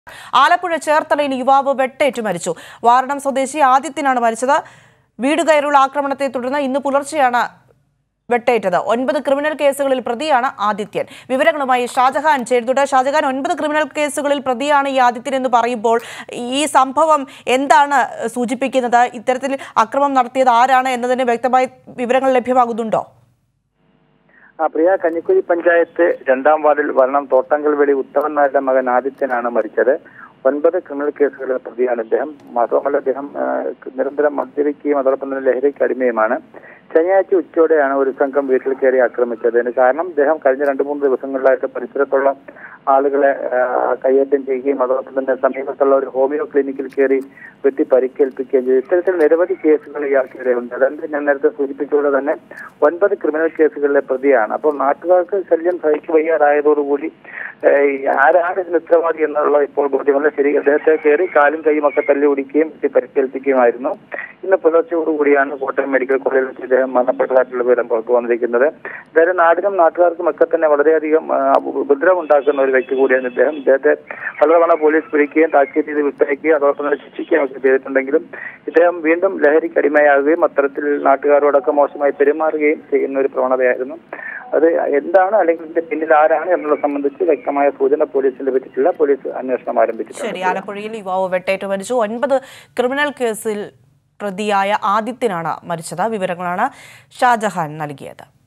ആലപ്പുഴ ചേർത്തലയിൽ യുവാവ് വെട്ടേറ്റു മരിച്ചു വാരണം സ്വദേശി ആദിത്യനാണ് മരിച്ചത് വീട് കയറിയുള്ള ആക്രമണത്തെ തുടർന്ന് ഇന്ന് പുലർച്ചെയാണ് വെട്ടേറ്റത് ഒൻപത് ക്രിമിനൽ കേസുകളിൽ പ്രതിയാണ് ആദിത്യൻ വിവരങ്ങളുമായി ഷാജഹാൻ ചേരുന്നുണ്ട് ഷാജഹാൻ ഒൻപത് ക്രിമിനൽ കേസുകളിൽ പ്രതിയാണ് ഈ ആദിത്യൻ എന്ന് പറയുമ്പോൾ ഈ സംഭവം എന്താണ് സൂചിപ്പിക്കുന്നത് ഇത്തരത്തിൽ അക്രമം നടത്തിയത് ആരാണ് എന്നതിന് വ്യക്തമായ വിവരങ്ങൾ ലഭ്യമാകുന്നുണ്ടോ ആ പ്രിയ കഞ്ഞിക്കുഴി പഞ്ചായത്ത് രണ്ടാം വാർഡിൽ വരണം തോട്ടങ്കൽ വെളി ഉത്തമൻ നായരുടെ മകൻ ആദിത്യനാണ് മരിച്ചത് ഒൻപത് ക്രിമിനൽ കേസുകളിലെ പ്രതിയാണ് ഇദ്ദേഹം മാത്രമല്ല അദ്ദേഹം ആ, നിരന്തരം മദ്യപിക്കുകയും അതോടൊപ്പം തന്നെ ലഹരിക്ക് അടിമയുമാണ് ശനിയാഴ്ച ഉച്ചയോടെയാണ് ഒരു സംഘം വീട്ടിൽ കയറി ആക്രമിച്ചത് അതിന് കാരണം ഇദ്ദേഹം കഴിഞ്ഞ രണ്ട് മൂന്ന് ദിവസങ്ങളിലായിട്ട് പരിസരത്തുള്ള ആളുകളെ ആ, കയ്യേറ്റം ചെയ്യുകയും അതോടൊപ്പം തന്നെ സമീപത്തുള്ള ഒരു ഹോമിയോ ക്ലിനിക്കിൽ കയറി വെട്ടി പരിക്കേൽപ്പിക്കുകയും ചെയ്തു ഇത്തരത്തിൽ നിരവധി കേസുകൾ ഇയാൾക്കെതിരെയുണ്ട് അതുകൊണ്ട് ഞാൻ നേരത്തെ സൂചിപ്പിച്ചുകൊണ്ട് തന്നെ ഒൻപത് ക്രിമിനൽ കേസുകളിലെ പ്രതിയാണ് അപ്പോൾ നാട്ടുകാർക്ക് ശല്യം സഹിച്ചു വയ്യാതായതോടുകൂടി ഏഹ്, ഈ ആരാണ് ഇതിന് ഉത്തരവാദി എന്നുള്ള ഇപ്പോൾ ബോധ്യമല്ല ശരി അദ്ദേഹത്തെ കയറി കാലും കൈയും ഒക്കെ തല്ലി ഓടിക്കുകയും വെട്ടി പരിക്കേൽപ്പിക്കുകയുമായിരുന്നു ഇന്ന് പുലർച്ചയോടുകൂടിയാണ് കോട്ടയം മെഡിക്കൽ കോളേജിൽ വെച്ച് ഇദ്ദേഹം മരണപ്പെട്ടതായിട്ടുള്ള വിവരം പുറത്തു വന്നിരിക്കുന്നത് എന്തായാലും നാടിനും നാട്ടുകാർക്കും ഒക്കെ തന്നെ വളരെയധികം ആ, ഉപദ്രവം ഉണ്ടാക്കുന്ന ഒരു വ്യക്തി കൂടിയാണ് ഇദ്ദേഹം ഇദ്ദേഹത്തെ പലതവണ പോലീസ് പിടിക്കുകയും താക്കീത് ചെയ്ത് വിട്ടയക്കുകയും അതോടൊപ്പം തന്നെ ശിക്ഷിക്കുകയും ഒക്കെ ചെയ്തിട്ടുണ്ടെങ്കിലും ഇദ്ദേഹം വീണ്ടും ലഹരിക്ക് അടിമയാകുകയും അത്തരത്തിൽ നാട്ടുകാരോടൊക്കെ മോശമായി പെരുമാറുകയും ചെയ്യുന്ന ഒരു പ്രവണതയായിരുന്നു അത് എന്താണ് അല്ലെങ്കിൽ ഇതിന്റെ പിന്നിൽ ആരാണ് എന്നുള്ളത് സംബന്ധിച്ച് വ്യക്തമായ സൂചന പോലീസിന് ലഭിച്ചിട്ടില്ല പോലീസ് അന്വേഷണം ആരംഭിച്ചിട്ടുണ്ട് ശരി ആലപ്പുഴയിൽ യുവാവ് വെട്ടേറ്റു മരിച്ചു ഒൻപത് ക്രിമിനൽ കേസിൽ പ്രതിയായ ആദിത്യനാണ് മരിച്ചത് വിവരങ്ങളാണ് ഷാജഹാൻ നൽകിയത്